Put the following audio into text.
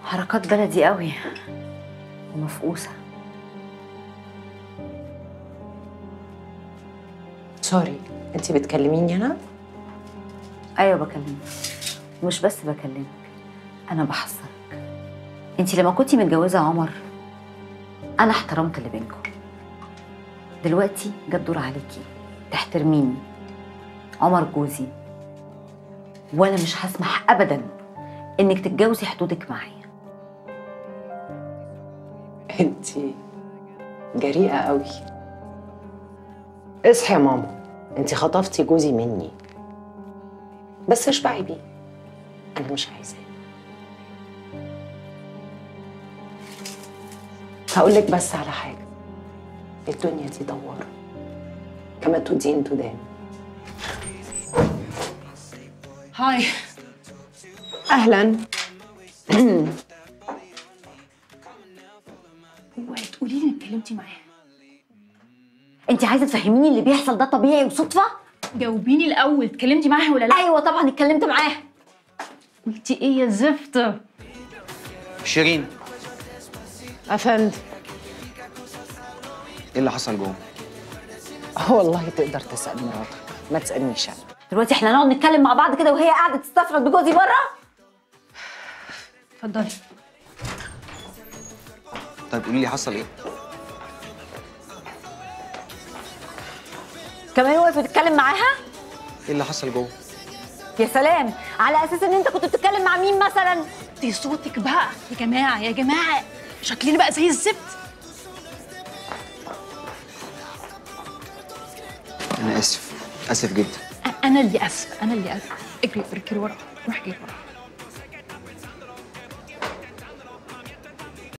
حركات بلدي قوي ومفقوسه سوري انت بتكلميني انا ايوه بكلمك مش بس بكلمك انا بحذرك انت لما كنتي متجوزه عمر انا احترمت اللي بينكم دلوقتي جه الدور عليكي تحترميني عمر جوزي وانا مش هسمح ابدا انك تتجاوزي حدودك معايا انت جريئه قوي اصحي يا ماما انت خطفتي جوزي مني بس اشبعي بيه انا مش عايزاه هقول لك بس على حاجه الدنيا دي دواره كما تدين تدان هاي اهلا اوعي تقولي لي انك اتكلمتي معاها انت عايزه تفهميني اللي بيحصل ده طبيعي وصدفه جاوبيني الاول اتكلمتي معاها ولا لا ايوه طبعا اتكلمت معاها قلتي ايه يا زفت شيرين افندم ايه اللي حصل جوه؟ والله تقدر تسال مراتك ما تسالنيش انا دلوقتي احنا نقعد نتكلم مع بعض كده وهي قاعده تستفرد بجوزي بره اتفضلي طيب قولي لي حصل ايه؟ كمان واقف تتكلم معاها ايه اللي حصل جوه؟ يا سلام على اساس ان انت كنت بتتكلم مع مين مثلا دي صوتك بقى يا جماعه يا جماعه شكلي بقى زي الزفت انا اسف اسف جدا أ- انا اللي اسفه انا اللي اسفه اجري اجري ورا روح اجري ورا